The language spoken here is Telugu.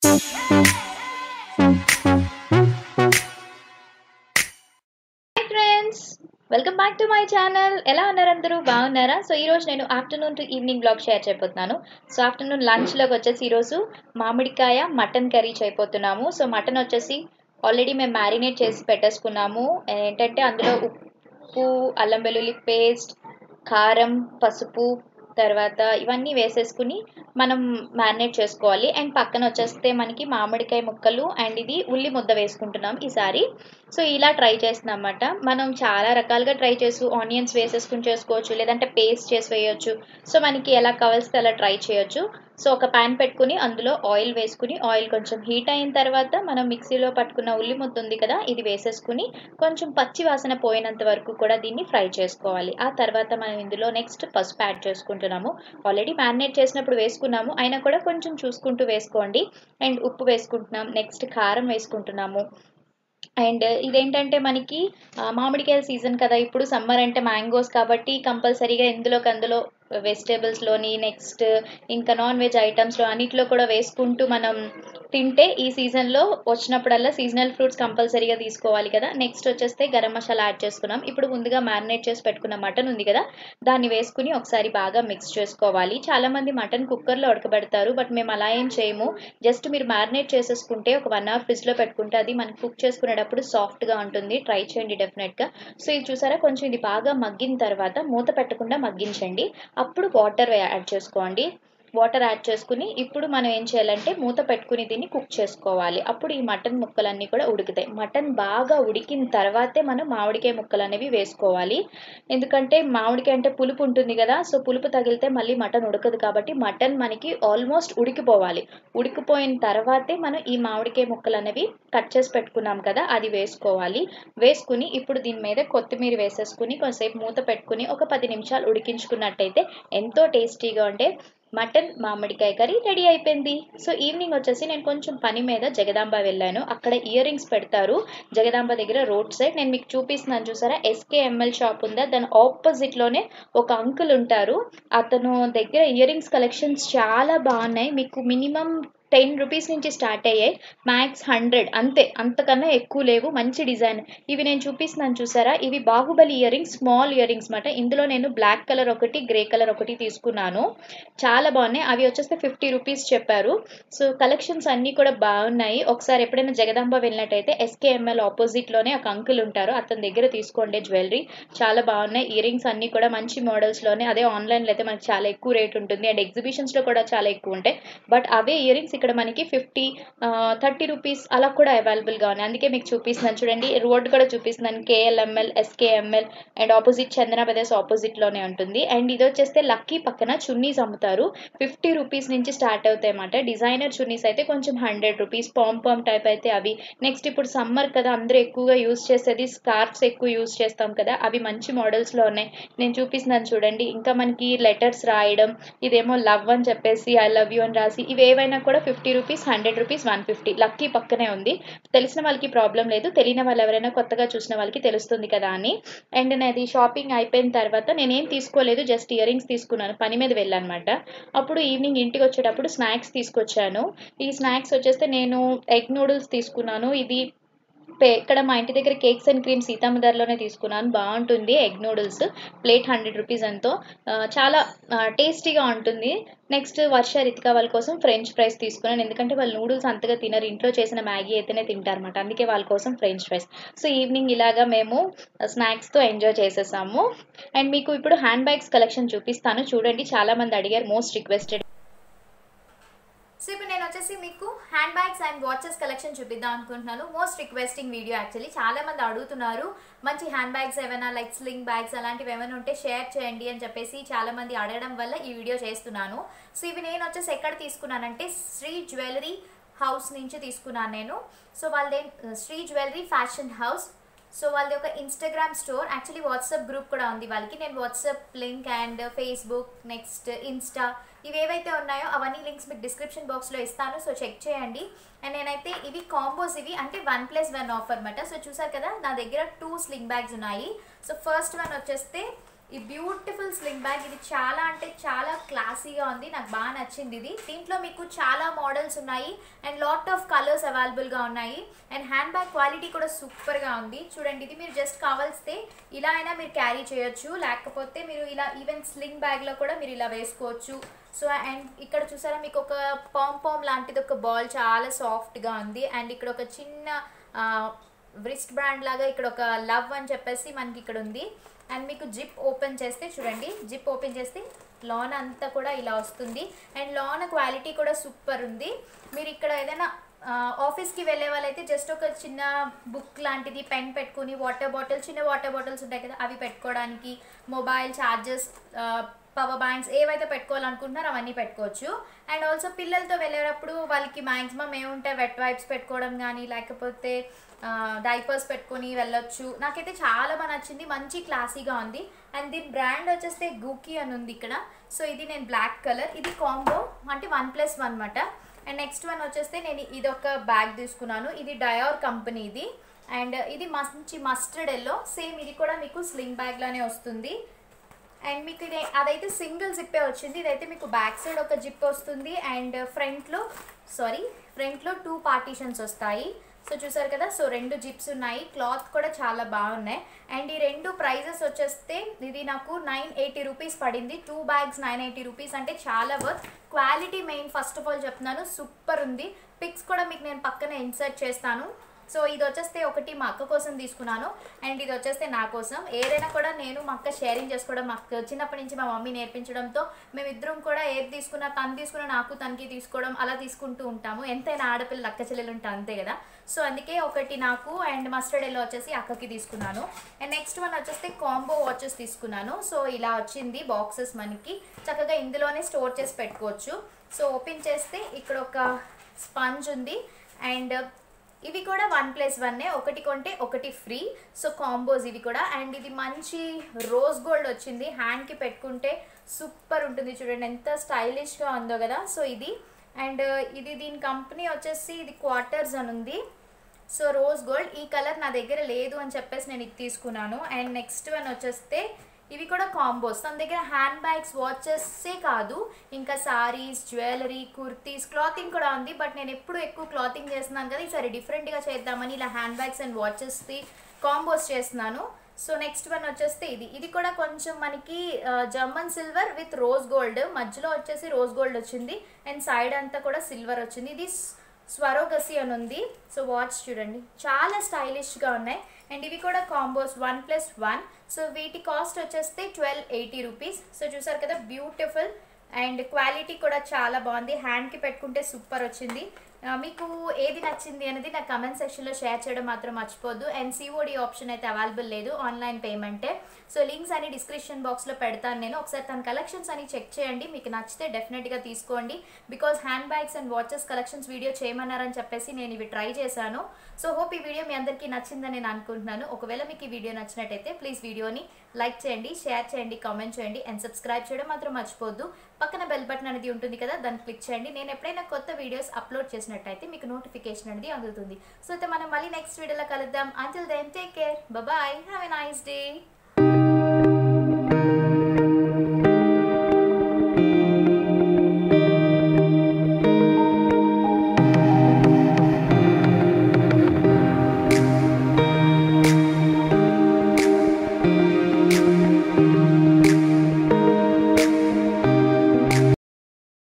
hi friends welcome back to my channel ఎలా ఉన్నారు అందరూ బాగున్నారా సో ఈరోజు నేను afternoon to evening blog share చేయబోతున్నాను సో ఆఫ్టర్నూన్ లంచ్లోకి వచ్చేసి ఈరోజు మామిడికాయ మటన్ కర్రీ చేయబోతున్నాము సో మటన్ వచ్చేసి ఆల్రెడీ మేము మ్యారినేట్ చేసి పెట్టేసుకున్నాము ఏంటంటే అందులో ఉప్పు అల్లం వెల్లుల్లి పేస్ట్ కారం పసుపు తర్వాత ఇవన్నీ వేసేసుకుని మనం మ్యారినేట్ చేసుకోవాలి అండ్ పక్కన వచ్చేస్తే మనకి మామిడికాయ ముక్కలు అండ్ ఇది ఉల్లి ముద్ద వేసుకుంటున్నాం ఈసారి సో ఇలా ట్రై చేస్తున్నాం అన్నమాట మనం చాలా రకాలుగా ట్రై చేసు ఆనియన్స్ వేసేసుకుని చేసుకోవచ్చు లేదంటే పేస్ట్ చేసి వేయొచ్చు సో మనకి ఎలా కావాల్సితే అలా ట్రై చేయొచ్చు సో ఒక ప్యాన్ పెట్టుకుని అందులో ఆయిల్ వేసుకుని ఆయిల్ కొంచెం హీట్ అయిన తర్వాత మనం మిక్సీలో పట్టుకున్న ఉల్లి ముద్ద ఉంది కదా ఇది వేసేసుకుని కొంచెం పచ్చి వాసన పోయినంత వరకు కూడా దీన్ని ఫ్రై చేసుకోవాలి ఆ తర్వాత మనం ఇందులో నెక్స్ట్ పసుపు యాడ్ చేసుకుంటున్నాము ఆల్రెడీ మ్యారినేట్ చేసినప్పుడు వేసుకున్నాము అయినా కూడా కొంచెం చూసుకుంటూ వేసుకోండి అండ్ ఉప్పు వేసుకుంటున్నాం నెక్స్ట్ కారం వేసుకుంటున్నాము అండ్ ఇదేంటంటే మనకి ఆ, మామిడికాయల సీజన్ కదా ఇప్పుడు సమ్మర్ అంటే మ్యాంగోస్ కాబట్టి కంపల్సరీగా ఇందులోకి అందులో వెజిటేబుల్స్లోని నెక్స్ట్ ఇంకా నాన్ వెజ్ ఐటమ్స్లో అన్నిట్లో కూడా వేసుకుంటూ మనం తింటే ఈ సీజన్లో వచ్చినప్పుడల్లా సీజనల్ ఫ్రూట్స్ కంపల్సరీగా తీసుకోవాలి కదా నెక్స్ట్ వచ్చేస్తే గరం మసాలా యాడ్ చేసుకున్నాం ఇప్పుడు ముందుగా మ్యారినేట్ చేసి పెట్టుకున్న మటన్ ఉంది కదా దాన్ని వేసుకుని ఒకసారి బాగా మిక్స్ చేసుకోవాలి చాలామంది మటన్ కుక్కర్లో ఉడకబెడతారు బట్ మేము అలా ఏం చేయము జస్ట్ మీరు మ్యారినేట్ చేసేసుకుంటే ఒక వన్ అవర్ ఫ్రిడ్జ్లో పెట్టుకుంటే అది మనకి కుక్ చేసుకునేటప్పుడు సాఫ్ట్గా ఉంటుంది ట్రై చేయండి డెఫినెట్గా సో ఇది చూసారా కొంచెం ఇది బాగా మగ్గిన తర్వాత మూత పెట్టకుండా మగ్గించండి అప్పుడు వాటర్ యాడ్ చేసుకోండి వాటర్ యాడ్ చేసుకుని ఇప్పుడు మనం ఏం చేయాలంటే మూత పెట్టుకుని దీన్ని కుక్ చేసుకోవాలి అప్పుడు ఈ మటన్ ముక్కలన్నీ కూడా ఉడుకుతాయి మటన్ బాగా ఉడికిన తర్వాతే మనం మామిడికాయ ముక్కలు అనేవి వేసుకోవాలి ఎందుకంటే మామిడికాయ అంటే పులుపు ఉంటుంది కదా సో పులుపు తగిలితే మళ్ళీ మటన్ ఉడకదు కాబట్టి మటన్ మనకి ఆల్మోస్ట్ ఉడికిపోవాలి ఉడికిపోయిన తర్వాతే మనం ఈ మామిడికాయ ముక్కలు అనేవి కట్ చేసి పెట్టుకున్నాం కదా అది వేసుకోవాలి వేసుకుని ఇప్పుడు దీని మీద కొత్తిమీర వేసేసుకుని కొంతసేపు మూత పెట్టుకుని ఒక పది నిమిషాలు ఉడికించుకున్నట్టయితే ఎంతో టేస్టీగా ఉంటే మటన్ మామిడికాయ కర్రీ రెడీ అయిపోయింది సో ఈవినింగ్ వచ్చేసి నేను కొంచెం పని మీద జగదాంబ వెళ్ళాను అక్కడ ఇయర్ రింగ్స్ పెడతారు జగదాంబ దగ్గర రోడ్ సైడ్ నేను మీకు చూపిస్తున్నాను చూసారా ఎస్కేఎంఎల్ షాప్ ఉందా దాని ఆపోజిట్లోనే ఒక అంకుల్ ఉంటారు అతను దగ్గర ఇయర్ రింగ్స్ కలెక్షన్స్ చాలా బాగున్నాయి మీకు మినిమం టెన్ రూపీస్ నుంచి స్టార్ట్ అయ్యాయి మ్యాక్స్ హండ్రెడ్ అంతే అంతకన్నా ఎక్కువ లేవు మంచి డిజైన్ ఇవి నేను చూపిస్తున్నాను చూసారా ఇవి Baahubali earrings small earrings మాట ఇందులో నేను బ్లాక్ కలర్ ఒకటి గ్రే కలర్ ఒకటి తీసుకున్నాను చాలా బాగున్నాయి అవి వచ్చేస్తే ఫిఫ్టీ రూపీస్ చెప్పారు సో కలెక్షన్స్ అన్నీ కూడా బాగున్నాయి ఒకసారి ఎప్పుడైనా జగదాంబ వెళ్ళినట్టయితే ఎస్కేఎంఎల్ ఆపోజిట్లోనే ఒక అంకుల్ ఉంటారు అతని దగ్గర తీసుకోండి జ్యువెలరీ చాలా బాగున్నాయి ఇయర్ రింగ్స్ అన్నీ కూడా మంచి మోడల్స్లోనే అదే ఆన్లైన్లో అయితే మనకి చాలా ఎక్కువ రేట్ ఉంటుంది అండ్ ఎగ్జిబిషన్స్లో కూడా చాలా ఎక్కువ ఉంటాయి బట్ అవే ఇయర్ రింగ్స్ ఇక్కడ మనకి ఫిఫ్టీ థర్టీ రూపీస్ అలా కూడా అవైలబుల్గా ఉన్నాయి అందుకే మీకు చూపిస్తున్నాను చూడండి రోడ్ కూడా చూపిస్తున్నాను KLML SKML and opposite Chandana brothers ఆపోజిట్లోనే ఉంటుంది అండ్ ఇది వచ్చేస్తే లక్కీ పక్కన చున్నీస్ అమ్ముతారు ఫిఫ్టీ రూపీస్ నుంచి స్టార్ట్ అవుతాయి అన్నమాట డిజైనర్ చున్నీస్ అయితే కొంచెం hundred rupees palm palm type అయితే అవి నెక్స్ట్ ఇప్పుడు సమ్మర్ కదా అందరూ ఎక్కువగా యూస్ చేసేది స్కార్ఫ్స్ ఎక్కువ యూస్ చేస్తాం కదా అవి మంచి మోడల్స్లో ఉన్నాయి నేను చూపిస్తున్నాను చూడండి ఇంకా మనకి లెటర్స్ రాయడం ఇదేమో లవ్ అని చెప్పేసి ఐ లవ్ యూ అని రాసి ఇవి ఏవైనా కూడా fifty rupees hundred rupees one fifty lucky పక్కనే ఉంది తెలిసిన వాళ్ళకి ప్రాబ్లం లేదు తెలియని వాళ్ళు ఎవరైనా కొత్తగా చూసిన వాళ్ళకి తెలుస్తుంది కదా అని అండ్ నాది షాపింగ్ అయిపోయిన తర్వాత నేనేం తీసుకోలేదు జస్ట్ ఇయర్ రింగ్స్ తీసుకున్నాను పని మీద వెళ్ళానమాట అప్పుడు ఈవినింగ్ ఇంటికి వచ్చేటప్పుడు స్నాక్స్ తీసుకొచ్చాను ఈ స్నాక్స్ వచ్చేస్తే నేను ఎగ్ నూడిల్స్ తీసుకున్నాను ఇది పే- ఇక్కడ మా ఇంటి దగ్గర కేక్స్ అండ్ క్రీమ్ సీతామదర్లోనే తీసుకున్నాను బాగుంటుంది egg noodles plate hundred rupees ఎంతో ఆ, చాలా టేస్టీగా ఉంటుంది నెక్స్ట్ వర్ష రితిక వాళ్ళ కోసం ఫ్రెంచ్ ఫ్రైస్ తీసుకున్నాను ఎందుకంటే వాళ్ళు నూడిల్స్ అంతగా తినరు ఇంట్లో చేసిన మ్యాగీ అయితేనే తింటారన్నమాట అందుకే వాళ్ళ కోసం ఫ్రెంచ్ ఫ్రైస్ సో ఈవినింగ్ ఇలాగా మేము స్నాక్స్తో ఎంజాయ్ చేసేసాము అండ్ మీకు ఇప్పుడు హ్యాండ్ బ్యాగ్స్ కలెక్షన్ చూపిస్తాను చూడండి చాలా మంది అడిగారు మోస్ట్ రిక్వెస్టెడ్ సో ఇప్పుడు నేను వచ్చేసి మీకు hand bags and watches collection చూపిద్దాం అనుకుంటున్నాను మోస్ట్ రిక్వెస్టింగ్ వీడియో యాక్చువల్లీ చాలా మంది అడుగుతున్నారు మంచి హ్యాండ్ బ్యాగ్స్ ఏమైనా లైక్ స్లింగ్ బ్యాగ్స్ అలాంటివి ఏమైనా ఉంటే షేర్ చేయండి అని చెప్పేసి చాలా మంది అడగడం వల్ల ఈ వీడియో చేస్తున్నాను సో ఇవి నేను వచ్చేసి ఎక్కడ తీసుకున్నానంటే శ్రీ జ్యువెలరీ హౌస్ నుంచి తీసుకున్నాను నేను సో వాళ్ళదే Shri jewellery fashion house so వాళ్ళది ఒక Instagram store actually WhatsApp group కూడా ఉంది వాళ్ళకి నేను WhatsApp link and Facebook next Insta ఇవి ఏవైతే ఉన్నాయో అవన్నీ లింక్స్ మీకు డిస్క్రిప్షన్ బాక్స్లో ఇస్తాను సో చెక్ చేయండి అండ్ నేనైతే ఇవి కాంబోస్ ఇవి అంటే వన్ ప్లస్ వన్ ఆఫర్ అనమాట సో చూసారు కదా నా దగ్గర టూ స్లింగ్ బ్యాగ్స్ ఉన్నాయి సో ఫస్ట్ వన్ వచ్చేస్తే ఈ బ్యూటిఫుల్ స్లింగ్ బ్యాగ్ ఇది చాలా అంటే చాలా క్లాసీగా ఉంది నాకు బాగా నచ్చింది ఇది దీంట్లో మీకు చాలా మోడల్స్ ఉన్నాయి అండ్ లాట్ ఆఫ్ కలర్స్ అవైలబుల్గా ఉన్నాయి అండ్ హ్యాండ్ బ్యాగ్ క్వాలిటీ కూడా సూపర్గా ఉంది చూడండి ఇది మీరు జస్ట్ కావాల్స్తే ఇలా అయినా మీరు క్యారీ చేయొచ్చు లేకపోతే మీరు ఇలా ఈవెన్ స్లింగ్ బ్యాగ్లో కూడా మీరు ఇలా వేసుకోవచ్చు సో అండ్ ఇక్కడ చూసారా మీకు ఒక పామ్ పామ్ లాంటిది ఒక బాల్ చాలా సాఫ్ట్గా ఉంది అండ్ ఇక్కడ ఒక చిన్న వ్రిస్ట్ బ్రాండ్ లాగా ఇక్కడ ఒక లవ్ అని చెప్పేసి మనకి ఇక్కడ ఉంది అండ్ మీకు జిప్ ఓపెన్ చేస్తే చూడండి జిప్ ఓపెన్ చేస్తే లాన్ అంతా కూడా ఇలా వస్తుంది అండ్ లాన్ క్వాలిటీ కూడా సూపర్ ఉంది మీరు ఇక్కడ ఏదైనా ఆ, ఆఫీస్కి వెళ్ళే వాళ్ళైతే జస్ట్ ఒక చిన్న బుక్ లాంటిది పెన్ పెట్టుకుని వాటర్ బాటిల్ చిన్న వాటర్ బాటిల్స్ ఉంటాయి కదా అవి పెట్టుకోవడానికి మొబైల్ ఛార్జెస్ పవర్ బ్యాంక్స్ ఏవైతే పెట్టుకోవాలనుకుంటున్నారో అవన్నీ పెట్టుకోవచ్చు అండ్ ఆల్సో పిల్లలతో వెళ్ళేటప్పుడు వాళ్ళకి మ్యాక్సిమం ఏముంటాయి వెట్ వైప్స్ పెట్టుకోవడం కానీ లేకపోతే డైపర్స్ పెట్టుకొని వెళ్ళొచ్చు నాకైతే చాలా బాగా నచ్చింది మంచి క్లాసీగా ఉంది అండ్ దీని బ్రాండ్ వచ్చేస్తే గూకీ అని ఉంది ఇక్కడ సో ఇది నేను బ్లాక్ కలర్ ఇది కాంబో అంటే వన్ ప్లస్ వన్ అనమాట అండ్ నెక్స్ట్ వన్ వచ్చేస్తే నేను ఇది ఒక బ్యాగ్ తీసుకున్నాను ఇది డయోర్ కంపెనీ ఇది అండ్ ఇది మంచి మస్టర్డ్ ఎల్లో సేమ్ ఇది కూడా మీకు స్లింగ్ బ్యాగ్ లానే వస్తుంది అండ్ మీకు ఇది అదైతే సింగిల్ జిప్పే వచ్చింది ఇదైతే మీకు బ్యాక్ సైడ్ ఒక జిప్ వస్తుంది అండ్ ఫ్రంట్లో సారీ ఫ్రంట్లో టూ పార్టీషన్స్ వస్తాయి సో చూసారు కదా సో రెండు జిప్స్ ఉన్నాయి క్లాత్ కూడా చాలా బాగున్నాయి అండ్ ఈ రెండు ప్రైజెస్ వచ్చేస్తే ఇది నాకు నైన్ ఎయిటీ రూపీస్ పడింది two bags nine eighty rupees అంటే చాలా worth quality main first of all చెప్తున్నాను సూపర్ ఉంది పిక్స్ కూడా మీకు నేను పక్కన ఇన్సర్ట్ చేస్తాను సో ఇది వచ్చేస్తే ఒకటి మా అక్క కోసం తీసుకున్నాను అండ్ ఇది వచ్చేస్తే నా కోసం ఏదైనా కూడా నేను మా అక్క షేరింగ్ చేసుకోవడం మా అక్క చిన్నప్పటి నుంచి మా మమ్మీ నేర్పించడంతో మేమిద్దరం కూడా ఏది తీసుకున్నా తను తీసుకున్నా నాకు తనకి తీసుకోవడం అలా తీసుకుంటూ ఉంటాము ఎంతైనా ఆడపిల్లలు అక్క చెల్లెలు ఉంటే అంతే కదా సో అందుకే ఒకటి నాకు అండ్ మస్టర్డ్ ఎల్లో వచ్చేసి అక్కకి తీసుకున్నాను అండ్ నెక్స్ట్ వన్ వచ్చేస్తే కాంబో వాచెస్ తీసుకున్నాను సో ఇలా వచ్చింది బాక్సెస్ మనకి చక్కగా ఇందులోనే స్టోర్ చేసి పెట్టుకోవచ్చు సో ఓపెన్ చేస్తే ఇక్కడ ఒక స్పంజ్ ఉంది అండ్ ఇవి కూడా వన్ ప్లస్ వన్నే ఒకటి కొంటే ఒకటి ఫ్రీ సో కాంబోస్ ఇవి కూడా అండ్ ఇది మంచి రోజ్ గోల్డ్ వచ్చింది హ్యాండ్కి పెట్టుకుంటే సూపర్ ఉంటుంది చూడండి ఎంత స్టైలిష్గా ఉందో కదా సో ఇది అండ్ ఇది దీని కంపెనీ వచ్చేసి ఇది క్వార్టర్స్ అని ఉంది సో రోజ్ గోల్డ్ ఈ కలర్ నా దగ్గర లేదు అని చెప్పేసి నేను ఇది తీసుకున్నాను అండ్ నెక్స్ట్ వన్ వచ్చేస్తే ఇవి కూడా కాంబోస్ తన దగ్గర హ్యాండ్ బ్యాగ్స్ వాచెస్సే కాదు ఇంకా సారీస్ జ్యువెలరీ కుర్తీస్ క్లాతింగ్ కూడా ఉంది బట్ నేను ఎప్పుడు ఎక్కువ క్లాతింగ్ చేస్తున్నాను కదా ఈసారి డిఫరెంట్గా చేద్దామని ఇలా హ్యాండ్ బ్యాగ్స్ అండ్ వాచెస్ది కాంబోస్ చేస్తున్నాను సో నెక్స్ట్ వన్ వచ్చేస్తే ఇది ఇది కూడా కొంచెం మనకి German silver with rose gold మధ్యలో వచ్చేసి రోజ్ గోల్డ్ వచ్చింది అండ్ సైడ్ అంతా కూడా సిల్వర్ వచ్చింది ఇది స్వరోగసి అని ఉంది సో వాచ్ చూడండి చాలా స్టైలిష్గా ఉన్నాయి అండ్ ఇవి కూడా combos one plus one so వీటి కాస్ట్ వచ్చేస్తే ట్వెల్వ్ ఎయిటీ రూపీస్ సో చూసారు కదా బ్యూటిఫుల్ అండ్ క్వాలిటీ కూడా చాలా బాగుంది హ్యాండ్కి పెట్టుకుంటే సూపర్ వచ్చింది ఆ, మీకు ఏది నచ్చింది అనేది నా కమెంట్ సెక్షన్లో షేర్ చేయడం మాత్రం మర్చిపోద్దు అండ్ సిఓడి ఆప్షన్ అయితే అవైలబుల్ లేదు ఆన్లైన్ పేమెంటే సో లింక్స్ అని డిస్క్రిప్షన్ బాక్స్లో పెడతాను నేను ఒకసారి తన కలెక్షన్స్ అని చెక్ చేయండి మీకు నచ్చితే డెఫినెట్గా తీసుకోండి because hand bags and watches collections video చేయమన్నారని చెప్పేసి నేను ఇవి ట్రై చేశాను సో హోప్ ఈ వీడియో మీ అందరికీ నచ్చిందని నేను అనుకుంటున్నాను ఒకవేళ మీకు ఈ వీడియో నచ్చినట్టయితే ప్లీజ్ వీడియోని లైక్ చేయండి షేర్ చేయండి కామెంట్ చేయండి అండ్ సబ్స్క్రైబ్ చేయడం మాత్రం మర్చిపోద్దు పక్కన బెల్ బటన్ అనేది ఉంటుంది కదా దాన్ని క్లిక్ చేయండి నేను ఎప్పుడైనా కొత్త వీడియోస్ అప్లోడ్ చేసినట్టయితే మీకు నోటిఫికేషన్ అనేది అందుతుంది సో అయితే మనం మళ్ళీ నెక్స్ట్ వీడియోలో కలుద్దాం until then take care bye have a nice day